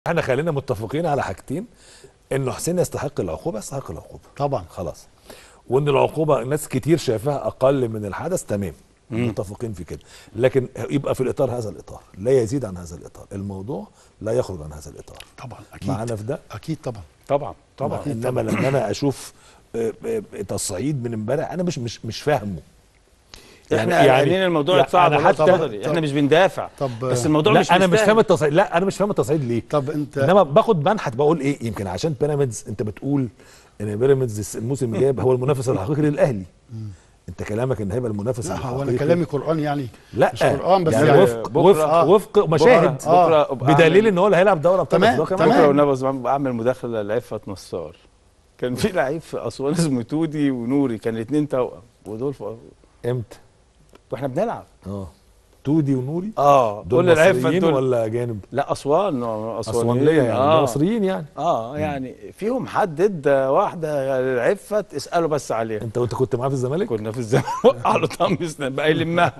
احنا خلينا متفقين على حاجتين انه حسين يستحق العقوبه يستحق العقوبه طبعا خلاص وان العقوبه ناس كتير شايفاها اقل من الحدث تمام متفقين في كده لكن يبقى في الاطار هذا الاطار لا يزيد عن هذا الاطار الموضوع لا يخرج عن هذا الاطار طبعا اكيد معانا في ده اكيد طبعا طبعا طبعا انما لما انا اشوف آه، آه، تصعيد من امبارح انا مش مش مش فاهمه احنا يعني الموضوع يعني صعب أنا والله حتى- اتفضلي. احنا مش بندافع طب- بس الموضوع لا مش انا مش مستاهل. فاهم التصعيد لا انا مش فاهم التصعيد ليه طب انت انما باخد منحت بقول ايه يمكن عشان بيراميدز انت بتقول ان بيراميدز الموسم الجاي هو المنافس الحقيقي للاهلي انت كلامك ان هيبقى المنافس لا الحقيقي هو انا كلامي قران يعني لا مش قران بس يعني, يعني, وفق بكرة- وفق آه. وفق مشاهد بكرة- بكرة أبقى بدليل أعمل- ان هو اللي هيلعب دوري ابطال تمام، أفريقيا. تمام. بكره والنبي بعمل مداخله لعفه نصار كان في لعيب في اسوان اسمه تودي ونوري كان الاثنين توأم ودول في امتى واحنا بنلعب اه تودي ونوري اه دول قول للعفه مصريين دول ولا اجانب لا اسوان اسوانيه يعني اه مصريين يعني اه يعني فيهم حد ادى واحده العفه اساله بس عليها انت وانت كنت معاه في الزمالك كنا في الزمن وقع له طمس بقى يلمها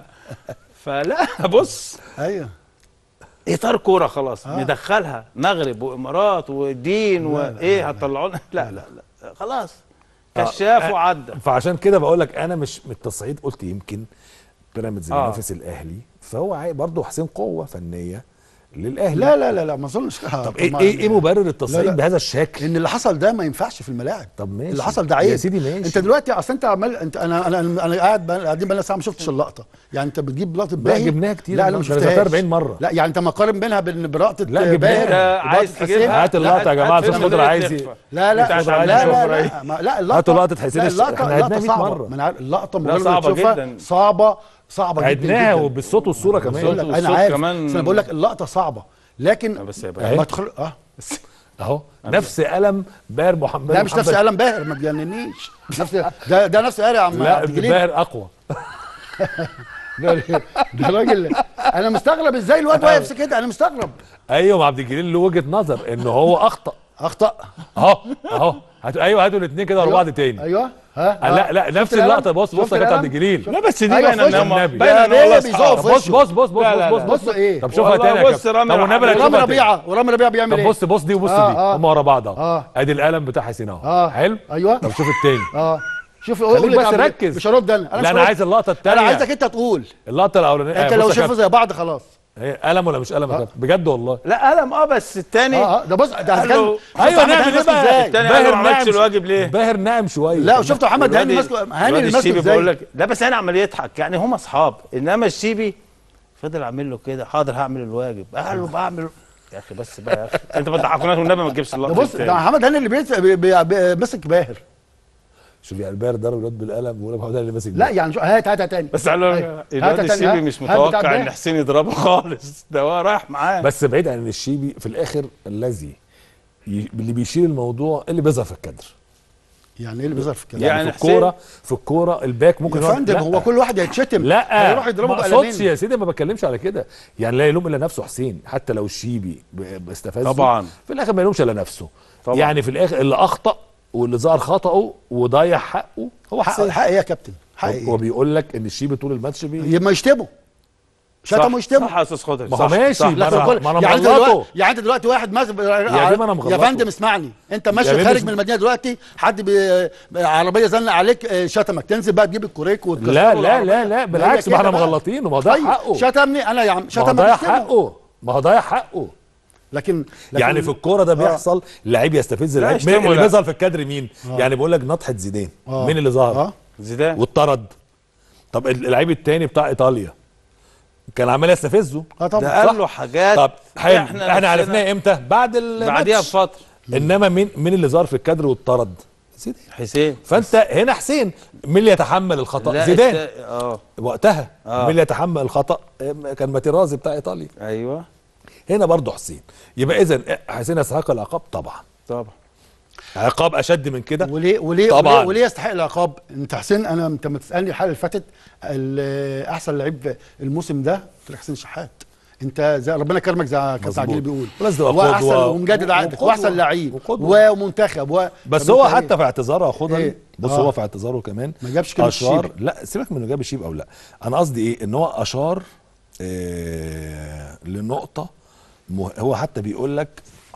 فلا بص ايوه اطار كوره خلاص آه. ندخلها مغرب وامارات ودين لا، لا، وايه هتطلعونا لا لا لا خلاص كشاف آه. وعدى فعشان كده بقول لك انا مش من التصعيد قلت يمكن بيراميدز آه. ينافس الاهلي فهو عاي- برضه حسين قوه فنيه للاهلي لا لا لا لا ما اظنش طب ايه ايه, إيه مبرر التصعيد لا، لا. بهذا الشكل ان اللي حصل ده ما ينفعش في الملاعب طب ماشي اللي حصل ده عيب يا سيدي ماشي انت دلوقتي اصل انت عمال انت انا انا انا قاعد بقى- قاعدين بقالنا ساعه ما شفتش اللقطه يعني انت بتجيب لقطه لا، باهي جبناها كتير لا انا ما ده أنا شفتهاش شفتها 40 مرة. لا يعني انت ما قارن بينها بين برقطه لا، جبناها. باهر انت عايز وبرقطة تجيبها حسين. هات اللقطة يا جماعة، هات أستاذ فيلم خضر ليه عايز تخفى. لا لا بتاع لا شعبان لا, لا, شوفراي. لا, ما- لا اللقطه هاتوا لقطة حسين لا الش- اللقطه احنا اللقطه عدناها 100 صعبه مرة. ما انا عارف اللقطه لا، مجرد ما صعبة تشوفها جدا. صعبه صعبه جدا عدناها جدا. وبالصوت والصوره كمان بقول لك انا والصوت عارف كمان- بس انا بقول لك اللقطه صعبه لكن لا، بس هي أهي. ما تخل... اه اهو نفس قلم باهر محمد لا مش نفس محمد. قلم باهر ما تجننيش نفس ده ده نفس قلم يا عم لا عبد الجليل باهر اقوى ده ده راجل انا مستغرب ازاي الواد واقف كده انا مستغرب ايوه ما عبد الجليل له وجهه نظر ان هو اخطا اخطا اهو اهو هاتوا ايوه هاتوا الاثنين كده ورا بعض تاني ايوه ها آه، لا لا نفس القلم؟ اللقطه بص بص شفت يا كابتن عبد القلم؟ الجليل لا بس دي أيوة، باينه خش. ان هم النبي. باينه لا، ان هو ليه أصحاب. بيزوق في بص بص بص بص لا، لا، بص لا. بص بص ايه طب شوفها والله تاني يا بص كابتن رامي طب والنبي لا ربيعة. ورامي تشوفها تاني. ربيعه ورامي ربيعه بيعمل طب ايه بص بص دي وبص آه، دي آه. هم ورا بعض اهو آه. ادي القلم بتاع حسين اهو اه حلو ايوه طب شوف التاني اه شوف خليك قول لي بس طب ركز. مش هرد انا لا مش انا هرد. عايز اللقطه التانيه انا عايزك انت تقول اللقطه الاولانيه انت آه، لو بص يا شافوا زي بعض خلاص كابتن. هي قلم ولا مش قلم يا كابتن بجد والله لا قلم اه بس الثاني اه اه ده بص ده قال له- كان ايوه نعمل ايه بقى التاني قال له ما عملتش الواجب ليه؟ باهر ناعم شويه لا وشفت محمد هاني والواد- ماسكه هاني الواد اللي ماسكه الشيبي بقول ازاي لك لا بس انا عمال يضحك يعني هم اصحاب انما الشيبي فضل عامل له كده حاضر هعمل الواجب قال له بعمل يا اخي بس بقى يا اخي انت ما تضحكوناش والنبي ما تجيبش ده اللقطه بص ده محمد هاني اللي بيت- بي- بي- بي- ماسك باهر شوف يعني الباهر ضرب الواد بالقلم ويقول محمد اللي ماسك لا يعني شو هات هات هات تاني بس قال له أيوة. الواد هات تاني، الشيبي ها؟ مش هات بتاع متوقع ان باهر. حسين يضربه خالص ده هو رايح معاه بس بعيد عن ان الشيبي في الاخر الذي ي- اللي بيشيل الموضوع اللي بيظهر في الكادر يعني ايه اللي بيظهر في الكلام يعني, يعني في الكوره حسين- في الكوره الباك ممكن يا يقعد- فندم لا. هو كل واحد هيتشتم لا هيروح يضربه ما بقلمين اقصدش يا سيدي ما بتكلمش على كده يعني لا يلوم الا نفسه حسين حتى لو الشيبي ب- باستفزه طبعا. في الاخر ما يلومش الا نفسه طبعا. يعني في الاخر اللي اخطا واللي ظهر خطاه وضيع حقه هو حق حقه حق ايه يا كابتن حق هو ايه بيقول لك ان الشيبي طول الماتش بي يبقى يشتموا شتموا يشتموا صح يا استاذ خضر ما هو صح، ماشي، صح. ما لا أنا- بقول- ما أنا يعني انت مغلطه. دلوقتي يعني انت دلوقتي واحد ماسك يا بيه ما أنا يا مغلطه. فندم اسمعني انت ماشي يا بيه خارج مش- من المدينه دلوقتي حد بي... عربيه زنق عليك اه، شتمك تنزل بقى تجيب الكوريك وتكسره لا لا العربية. لا لا هي بالعكس ما كده احنا بقى. مغلطين وما هو ضيع طيب حقه شتمني انا يا عم ما هو شتمك ضيع اشتمه. حقه ما هو ضيع حقه لكن, لكن يعني في الكوره ده بيحصل لعيب يستفز لا، اللعيب يشتمه مين اللي لا. بيظهر في الكادر مين يعني بقول لك نطحه زيدان آه. مين اللي ظهر اه زيدان واتطرد طب اللعيب التاني بتاع ايطاليا كان عمال يستفزه اه طبعا ده صح. قال له حاجات طب حلو إحنا احنا, نفسنا- عرفناها امتى بعد الماتش بعديها بفتره انما مين مين اللي ظهر في الكادر واتطرد زيدان حسين فانت هنا حسين مين اللي يتحمل الخطا لا زيدان الت- اه وقتها آه. مين اللي يتحمل الخطا كان ماتيرازي بتاع ايطاليا ايوه هنا برضه حسين يبقى اذا حسين يستحق العقاب طبعا طبعا عقاب اشد من كده وليه وليه طبعاً. وليه, وليه يستحق العقاب انت حسين انا انت ما تسالني الحلقه اللي فاتت ال- احسن لعيب الموسم ده قلت لك حسين شحات انت زي ربنا كرمك زي كابتن مظبوط. عجيل بيقول ولازم تبقى واحسن قدوة ومجدد و- عقدك وقدوة. واحسن لعيب وقدوة. ومنتخب و... بس طب هو أنت حتى إيه؟ في اعتذاره يا خضر إيه؟ بص آه. هو في اعتذاره كمان ما جابش كلمة اشار الشيبي. لا سيبك من انه جاب الشيب او لا انا قصدي ايه ان هو اشار آه لنقطه مه... هو حتى بيقول لك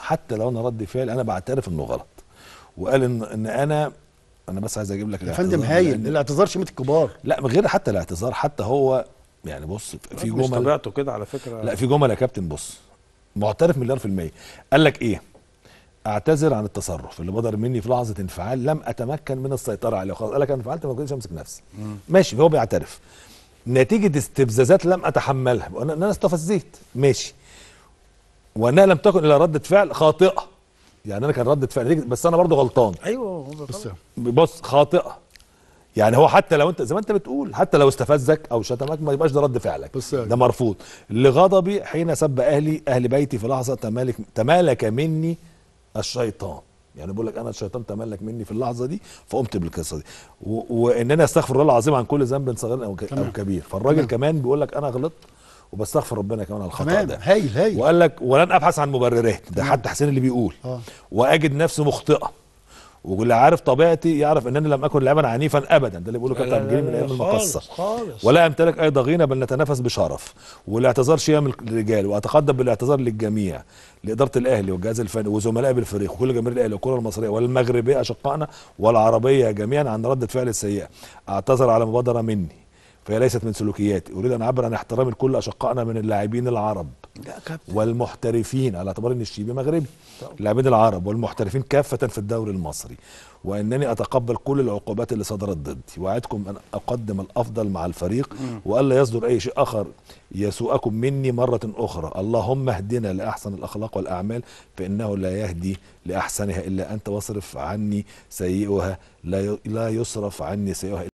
حتى لو انا رد فعل انا بعترف انه غلط وقال ان ان انا انا بس عايز اجيب لك يا فندم الاعتذار هايل لأن- الاعتذار شميت الكبار لا من غير حتى الاعتذار حتى هو يعني بص في مش جمل طبيعته كده على فكره لا في جمل يا كابتن بص معترف مليار في المية قال لك ايه اعتذر عن التصرف اللي بدر مني في لحظه انفعال لم اتمكن من السيطره عليه خلاص قال لك انا انفعلت ما كنتش امسك نفسي ماشي هو بيعترف نتيجه استفزازات لم اتحملها وأنا- ان انا استفزيت ماشي وانها لم تكن الا رده فعل خاطئه يعني انا كان رده فعل نتيجة- بس انا برضو غلطان ايوه هو ده بس طبعا. بص خاطئه يعني هو حتى لو انت زي ما انت بتقول حتى لو استفزك او شتمك ما يبقاش ده رد فعلك بس- ده مرفوض لغضبي حين سب اهلي اهل بيتي في لحظه تمالك تمالك مني الشيطان يعني بقول لك انا الشيطان تملك مني في اللحظه دي فقمت بالقصه دي و- وان انا استغفر الله العظيم عن كل ذنب صغير او ك- او تمام. كبير فالراجل تمام. كمان بيقول لك انا غلطت وبستغفر ربنا كمان على الخطا تمام ده هايل هايل وقال لك ولن ابحث عن مبررات ده تمام. حتى حسين اللي بيقول اه واجد نفسي مخطئه واللي عارف طبيعتي يعرف انني لم اكن لاعبا عنيفا ابدا ده اللي بيقوله كابتن عبد الجليل من ايام المقصه خالص خالص ولا امتلك اي ضغينه بل نتنافس بشرف والاعتذار شيم الرجال واتقدم بالاعتذار للجميع لاداره الاهلي والجهاز الفني وزملائي بالفريق وكل جماهير الاهلي والكره المصريه والمغربيه اشقائنا والعربيه جميعا عن رده فعل السيئه اعتذر على مبادره مني فهي ليست من سلوكياتي اريد ان اعبر عن احترامي لكل اشقائنا من اللاعبين العرب لا كابتن والمحترفين على اعتبار ان الشيبي مغربي اللاعبين العرب والمحترفين كافه في الدوري المصري وانني اتقبل كل العقوبات اللي صدرت ضدي واعدكم ان اقدم الافضل مع الفريق والا يصدر اي شيء اخر يسوءكم مني مره اخرى اللهم اهدنا لاحسن الاخلاق والاعمال فانه لا يهدي لاحسنها الا انت واصرف عني سيئها لا ي- لا يصرف عني سيئها